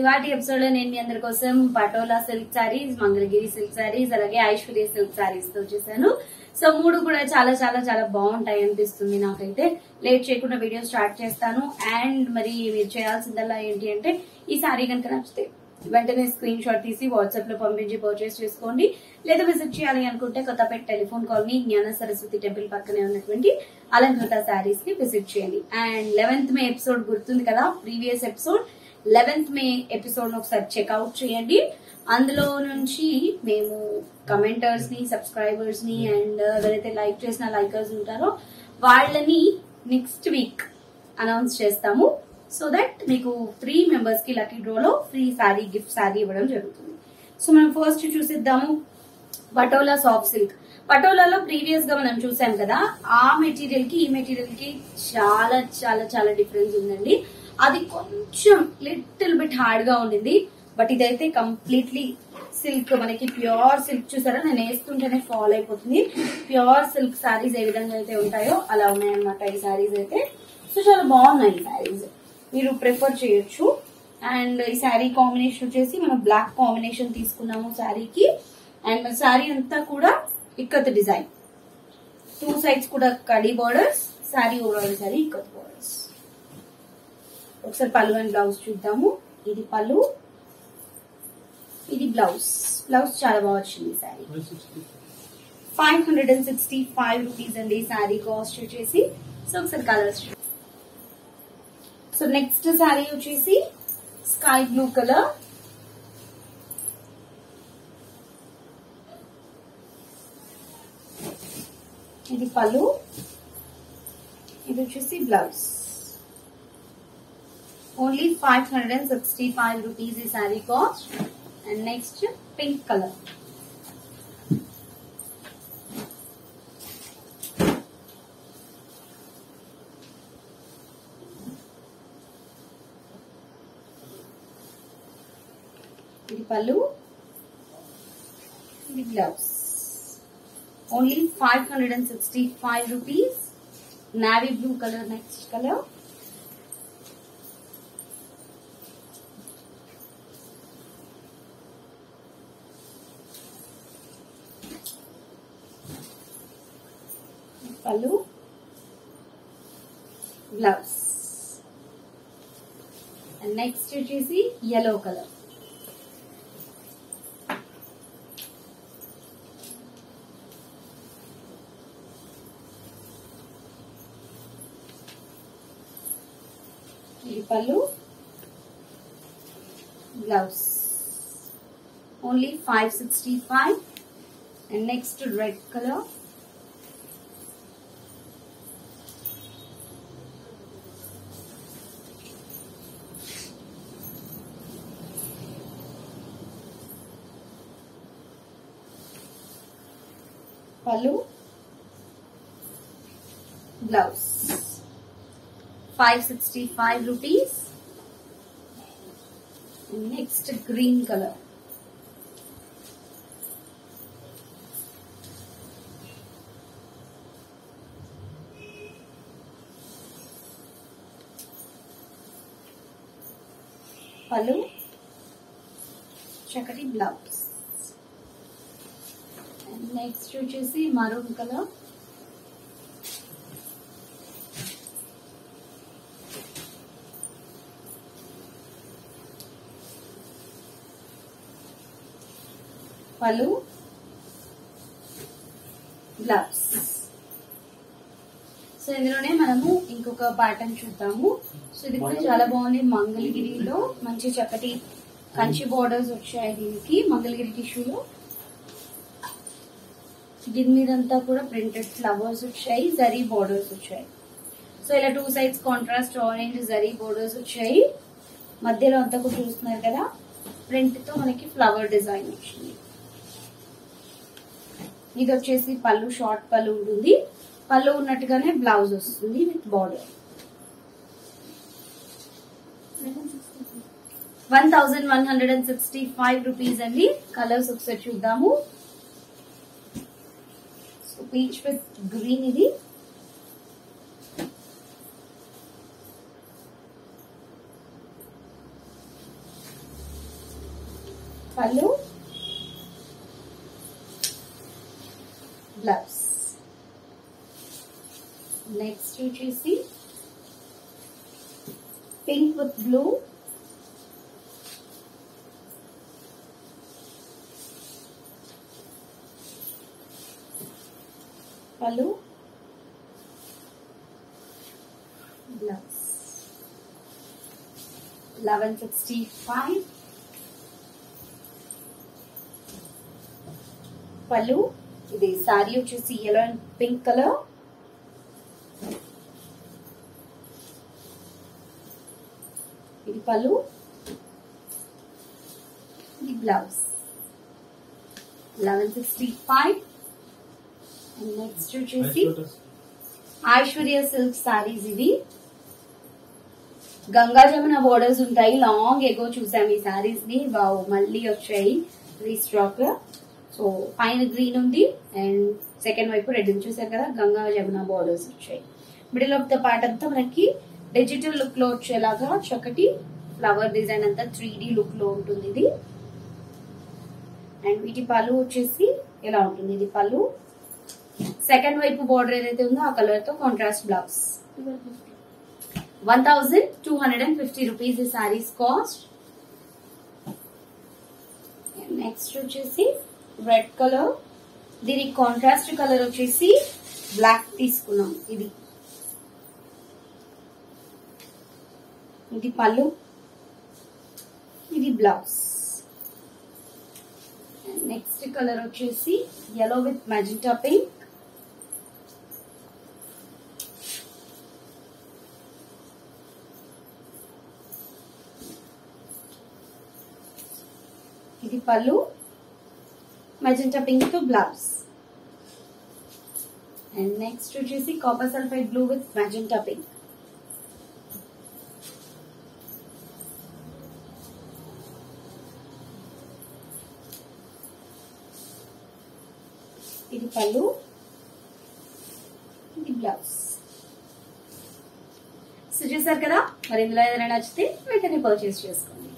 ఇవాటి ఎపిసోడ్ లో నేను మీ అందరి కోసం పటోలా సిల్క్ సారీస్ మంగళగిరి సిల్క్ సారీస్ అలాగే ఐశ్వర్య సిల్క్ సారీస్ తో వచ్చేసాను సో మూడు కూడా చాలా చాలా చాలా బాగుంటాయి అనిపిస్తుంది నాకైతే లేట్ చేయకుండా వీడియో స్టార్ట్ చేస్తాను అండ్ మరి మీరు చేయాల్సిందల్లా ఏంటి అంటే ఈ సారీ కనుక నచ్చితే వెంటనే స్క్రీన్ షాట్ తీసి వాట్సాప్ లో పంపించి పర్చేస్ చేసుకోండి లేదా విజిట్ చేయాలి అనుకుంటే కొత్తపేట టెలిఫోన్ కాలనీ జ్ఞాన సరస్వతి టెంపుల్ పక్కనే ఉన్నటువంటి అలంకృత శారీస్ కి విజిట్ చేయండి అండ్ లెవెన్త్ మే ఎపిసోడ్ గుర్తుంది కదా previous episode eleventh May episode ఒకసారి చెక్అవుట్ చేయండి అందులో నుంచి మేము కమెంటర్స్ ని సబ్స్క్రైబర్స్ ని అండ్ ఎవరైతే లైక్ చేసిన లైకర్స్ ఉంటారో వాళ్ళని నెక్స్ట్ వీక్ అనౌన్స్ చేస్తాము సో దట్ మీకు త్రీ మెంబర్స్ కి లక్కీ డ్రోలో ఫ్రీ శారీ గిఫ్ట్ శారీ ఇవ్వడం జరుగుతుంది సో మనం ఫస్ట్ చూసిద్దాము పటోలా సాఫ్ట్ సిల్క్ పటోలాలో ప్రీవియస్ గా మనం చూసాం కదా ఆ మెటీరియల్ కి ఈ మెటీరియల్ కి చాలా చాలా చాలా డిఫరెన్స్ ఉందండి అది కొంచెం లిటిల్ బిట్ హార్డ్ గా ఉండింది బట్ ఇదైతే కంప్లీట్లీ సిల్క్ మనకి ప్యూర్ సిల్క్ చూసారా నేను వేస్తుంటేనే ఫాల్ అయిపోతుంది ప్యూర్ సిల్క్ శారీస్ ఏ విధంగా అయితే ఉంటాయో అలా ఉన్నాయన్నమాట ఈ శారీస్ అయితే సో చాలా బాగున్నాయి ఈ శారీస్ మీరు ప్రిఫర్ చేయొచ్చు అండ్ ఈ శారీ కాంబినేషన్ వచ్చేసి మనం బ్లాక్ కాంబినేషన్ తీసుకున్నాము శారీకి అండ్ మన శారీ అంతా కూడా ఇక్కత్ డిజైన్ టూ సైడ్స్ కూడా కడీ borders saree overall saree Ikkat borders ఒకసారి పళ్ళు అండ్ బ్లౌజ్ చూద్దాము ఇది పళ్ళు ఇది బ్లౌజ్ బ్లౌజ్ చాలా బాగా వచ్చింది sari five hundred and sixty five rupees అండి శారీ కాస్ట్ వచ్చేసి సో ఒకసారి కలర్స్ సో నెక్స్ట్ శారీ వచ్చేసి స్కై బ్లూ కలర్ ఇది పళ్ళు ఇది వచ్చేసి blouse only five hundred and sixty five rupees ఈ sari cost and next pink colour ఇది పళ్ళు ఇది blouse only five hundred and sixty five rupees navy blue colour next colour pallu blouse and next వచ్చేసి yellow colour ఇది pallu blouse only five sixty five and next red colour pallu blouse five sixty five rupees next green colour pallu చక్కటి blouse next వచ్చేసి maroon colour pallu blouse so ఇందులోనే మనము ఇంకొక pattern చూద్దాము so ఇది కూడా చాలా బాగుంది మంగళగిరిలో మంచి చక్కటి కంచి బోర్డర్స్ వచ్చాయి దీనికి మంగళగిరి టిష్యూలో దీని మీదంతా కూడా ప్రింటెడ్ ఫ్లవర్స్ వచ్చాయి జరీ బోర్డర్స్ వచ్చాయి సో ఇలా two sides contrast orange zari borders వచ్చాయి మధ్యలో అంతా కూడా చూస్తున్నారు కదా ప్రింట్ తో మనకి ఫ్లవర్ డిజైన్ వచ్చింది ఇది వచ్చేసి పళ్ళు షార్ట్ పళ్ళు ఉంటుంది పళ్ళు ఉన్నట్టుగానే బ్లౌజ్ వస్తుంది with border one thousand one hundred and sixty five rupees అండి కలర్స్ ఒకసారి చూద్దాము సో పీచ్ విత్ గ్రీన్ ఇది బ్లౌజ్ నెక్స్ట్ వచ్చేసి pink with blue pallu blouse eleven sixty five pallu ఇది సారీ వచ్చేసి ఎల్లో అండ్ పింక్ కలర్ ఇది పళ్ళు ఇది blouse eleven sixty five and next వచ్చేసి ఐశ్వర్య సిల్క్ సారీస్ ఇవి గంగా జమున బోర్డర్స్ ఉంటాయి లాంగ్ ఎగో చూసాం ఈ సారీస్ ని వావ్ మళ్ళీ వచ్చాయి రీస్టాక్ సో పైన గ్రీన్ ఉంది అండ్ సెకండ్ వైపు రెడ్ ఉంది చూసారు కదా గంగా జమున బోర్డర్స్ వచ్చాయి మిడిల్ ఆఫ్ ద పార్ట్ అంతా మనకి డిజిటల్ లుక్ లో వచ్చేలాగా చక్కటి ఫ్లవర్ డిజైన్ అంతా త్రీ లుక్ లో ఉంటుంది ఇది అండ్ వీటి పళ్ళు వచ్చేసి ఎలా ఉంటుంది ఇది పళ్ళు సెకండ్ వైపు బోర్డర్ ఏదైతే ఉందో ఆ కలర్ తో contrast blouse one thousand two hundred and fifty rupees ఈ సారీస్ కాస్ట్ నెక్స్ట్ వచ్చేసి రెడ్ కలర్ దీనికి కాంట్రాస్ట్ కలర్ వచ్చేసి బ్లాక్ తీసుకున్నాం ఇది ఇది పళ్ళు ఇది బ్లౌజ్ నెక్స్ట్ కలర్ వచ్చేసి ఎల్లో విత్ మెజెంటా పింక్ ఇది పళ్ళు మెజెంటా పింక్ తో బ్లౌజ్ అండ్ నెక్స్ట్ వచ్చేసి copper sulphide blue with magenta pink ఇది పళ్ళు ఇది బ్లౌజ్ సో చూసారు కదా మరి ఇందులో ఏదైనా నచ్చితే వెంటనే పర్చేస్ చేసుకోండి